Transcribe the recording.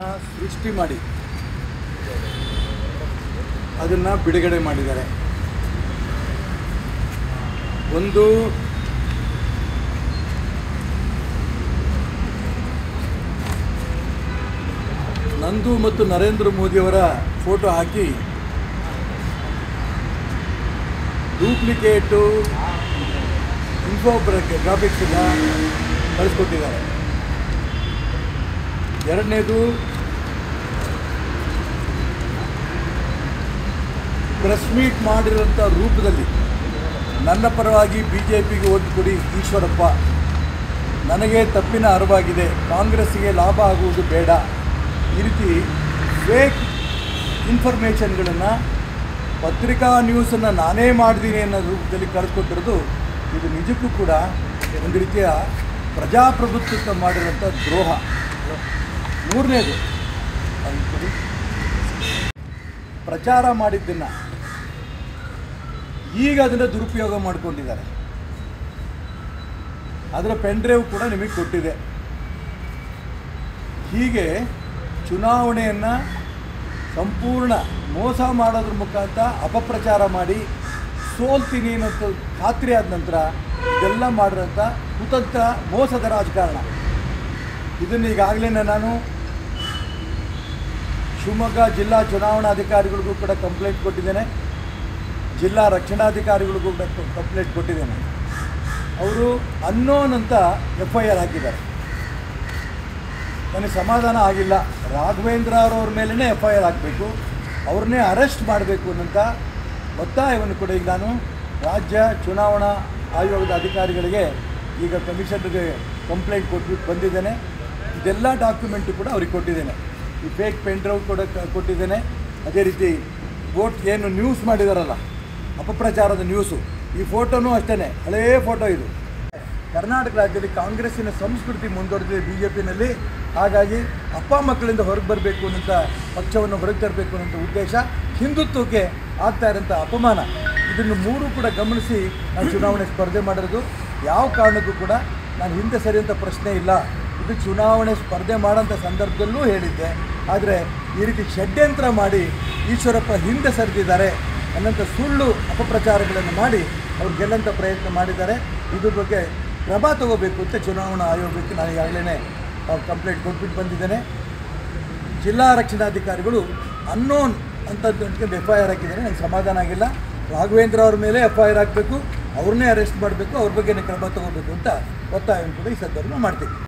ಸೃಷ್ಟಿ ಮಾಡಿ ಅದನ್ನು ಬಿಡುಗಡೆ ಮಾಡಿದ್ದಾರೆ ಒಂದು ನಂದು ಮತ್ತು ನರೇಂದ್ರ ಮೋದಿಯವರ ಫೋಟೋ ಹಾಕಿ ಡೂಪ್ಲಿಕೇಟು ಇನ್ಫೋ ಗ್ರಾಫಿಕ್ಸನ್ನ ಕಳಿಸ್ಕೊಟ್ಟಿದ್ದಾರೆ ಎರಡನೇದು ಪ್ರೆಸ್ ಮೀಟ್ ಮಾಡಿರೋಂಥ ರೂಪದಲ್ಲಿ ನನ್ನ ಪರವಾಗಿ ಬಿ ಜೆ ಪಿಗೆ ಓಟ್ ಕೊಡಿ ಈಶ್ವರಪ್ಪ ನನಗೆ ತಪ್ಪಿನ ಅರಿವಾಗಿದೆ ಕಾಂಗ್ರೆಸ್ಸಿಗೆ ಲಾಭ ಆಗುವುದು ಬೇಡ ಈ ರೀತಿ ಫೇಕ್ ಇನ್ಫಾರ್ಮೇಷನ್ಗಳನ್ನು ಪತ್ರಿಕಾ ನ್ಯೂಸನ್ನು ನಾನೇ ಮಾಡಿದ್ದೀನಿ ಅನ್ನೋ ರೂಪದಲ್ಲಿ ಕಳಿಸ್ಕೊಟ್ಟಿರೋದು ಇದು ನಿಜಕ್ಕೂ ಕೂಡ ಒಂದು ರೀತಿಯ ಪ್ರಜಾಪ್ರಭುತ್ವಕ್ಕೆ ಮಾಡಿರೋಂಥ ದ್ರೋಹ ಮೂರನೇದು ಅಲ್ಲಿ ಕೊಡಿ. ಪ್ರಚಾರ ಮಾಡಿದ್ದನ್ನು ಈಗ ಅದನ್ನು ದುರುಪಯೋಗ ಮಾಡಿಕೊಂಡಿದ್ದಾರೆ ಅದರ ಪೆನ್ಡ್ರೈವ್ ಕೂಡ ನಿಮಗೆ ಕೊಟ್ಟಿದೆ ಹೀಗೆ ಚುನಾವಣೆಯನ್ನು ಸಂಪೂರ್ಣ ಮೋಸ ಮಾಡೋದ್ರ ಮುಖಾಂತರ ಅಪಪ್ರಚಾರ ಮಾಡಿ ಸೋಲ್ತೀನಿ ಅನ್ನೋದು ಖಾತ್ರಿ ಆದ ನಂತರ ಇದೆಲ್ಲ ಮಾಡಿರೋಂಥ ಕುತಂತ್ರ ಮೋಸದ ರಾಜಕಾರಣ ಇದನ್ನು ಈಗಾಗಲೇ ನಾನು ಶಿವಮೊಗ್ಗ ಜಿಲ್ಲಾ ಚುನಾವಣಾಧಿಕಾರಿಗಳಿಗೂ ಕೂಡ ಕಂಪ್ಲೇಂಟ್ ಕೊಟ್ಟಿದ್ದೇನೆ ಜಿಲ್ಲಾ ರಕ್ಷಣಾಧಿಕಾರಿಗಳಿಗೂ ಕೂಡ ಕಂಪ್ಲೇಂಟ್ ಕೊಟ್ಟಿದ್ದೇನೆ ಅವರು ಅನ್ನೋನ್ ಅಂತ ಎಫ್ ಐ ಆರ್ ಹಾಕಿದ್ದಾರೆ ನನಗೆ ಸಮಾಧಾನ ಆಗಿಲ್ಲ ರಾಘವೇಂದ್ರ ಅವರವ್ರ ಮೇಲೇ ಎಫ್ ಐ ಆರ್ ಹಾಕಬೇಕು ಅವ್ರನ್ನೇ ಅರೆಸ್ಟ್ ಮಾಡಬೇಕು ಅನ್ನೋಂಥ ಒತ್ತಾಯವನ್ನು ಕೂಡ ಈಗ ನಾನು ರಾಜ್ಯ ಚುನಾವಣಾ ಆಯೋಗದ ಅಧಿಕಾರಿಗಳಿಗೆ ಈಗ ಕಮಿಷನರ್ಗೆ ಕಂಪ್ಲೇಂಟ್ ಕೊಟ್ಬಿಟ್ಟು ಬಂದಿದ್ದೇನೆ ಇದೆಲ್ಲ ಡಾಕ್ಯುಮೆಂಟು ಕೂಡ ಅವ್ರಿಗೆ ಕೊಟ್ಟಿದ್ದೇನೆ ಈ ಫೇಕ್ ಪೆನ್ ಡ್ರೈವ್ ಕೂಡ ಕ- ಕೊಟ್ಟಿದ್ದೇನೆ ಅದೇ ರೀತಿ ವೋಟ್ ಏನು ನ್ಯೂಸ್ ಮಾಡಿದಾರಲ್ಲ ಅಪಪ್ರಚಾರದ ನ್ಯೂಸು ಈ ಫೋಟೋನೂ ಅಷ್ಟೇ ಹಳೆಯ ಫೋಟೋ ಇದು ಕರ್ನಾಟಕ ರಾಜ್ಯದಲ್ಲಿ ಕಾಂಗ್ರೆಸ್ಸಿನ ಸಂಸ್ಕೃತಿ ಮುಂದುವರೆದಿದೆ ಬಿ ಜೆ ಪಿನಲ್ಲಿ ಹಾಗಾಗಿ ಅಪ್ಪ ಮಕ್ಕಳಿಂದ ಹೊರಗೆ ಬರಬೇಕು ಅನ್ನೋಂಥ ಪಕ್ಷವನ್ನು ಹೊರಗೆ ತರಬೇಕು ಅನ್ನೋಂಥ ಉದ್ದೇಶ ಹಿಂದುತ್ವಕ್ಕೆ ಆಗ್ತಾ ಇರೋಂಥ ಅಪಮಾನ ಇದನ್ನು ಮೂರು ಕೂಡ ಗಮನಿಸಿ ನಾನು ಚುನಾವಣೆ ಸ್ಪರ್ಧೆ ಮಾಡಿರೋದು ಯಾವ ಕಾರಣಕ್ಕೂ ಕೂಡ ನಾನು ಹಿಂದೆ ಸರಿಯಂಥ ಪ್ರಶ್ನೆ ಇಲ್ಲ ಇದು ಚುನಾವಣೆ ಸ್ಪರ್ಧೆ ಮಾಡೋಂಥ ಸಂದರ್ಭದಲ್ಲೂ ಹೇಳಿದ್ದೆ ಆದರೆ ಈ ರೀತಿ ಷಡ್ಯಂತ್ರ ಮಾಡಿ ಈಶ್ವರಪ್ಪ ಹಿಂದೆ ಸರಿದಿದ್ದಾರೆ ಅನ್ನೋಂಥ ಸುಳ್ಳು ಅಪಪ್ರಚಾರಗಳನ್ನು ಮಾಡಿ ಅವ್ರು ಗೆಲ್ಲಂಥ ಪ್ರಯತ್ನ ಮಾಡಿದ್ದಾರೆ ಇದ್ರ ಬಗ್ಗೆ ಕ್ರಮ ತಗೋಬೇಕು ಅಂತ ಚುನಾವಣಾ ಆಯೋಗಕ್ಕೆ ನಾನು ಈಗಾಗಲೇ ಕಂಪ್ಲೇಂಟ್ ಕೊಟ್ಬಿಟ್ಟು ಬಂದಿದ್ದೇನೆ ಜಿಲ್ಲಾ ರಕ್ಷಣಾಧಿಕಾರಿಗಳು ಅನ್ನೋನ್ ಅಂತ ಅಂದ್ಕೊಂಡು ಎಫ್ ಐ ಆರ್ ಹಾಕಿದ್ದಾರೆ ನನಗೆ ಸಮಾಧಾನ ಆಗಿಲ್ಲ ರಾಘವೇಂದ್ರ ಅವ್ರ ಮೇಲೆ ಎಫ್ ಐ ಆರ್ ಹಾಕಬೇಕು ಅವ್ರನ್ನೇ ಅರೆಸ್ಟ್ ಮಾಡಬೇಕು ಅವ್ರ ಬಗ್ಗೆ ಕ್ರಮ ತಗೋಬೇಕು ಅಂತ ಒತ್ತಾಯವನ್ನು ಕೂಡ ಈ ಸಂದರ್ಭ ಮಾಡ್ತೀನಿ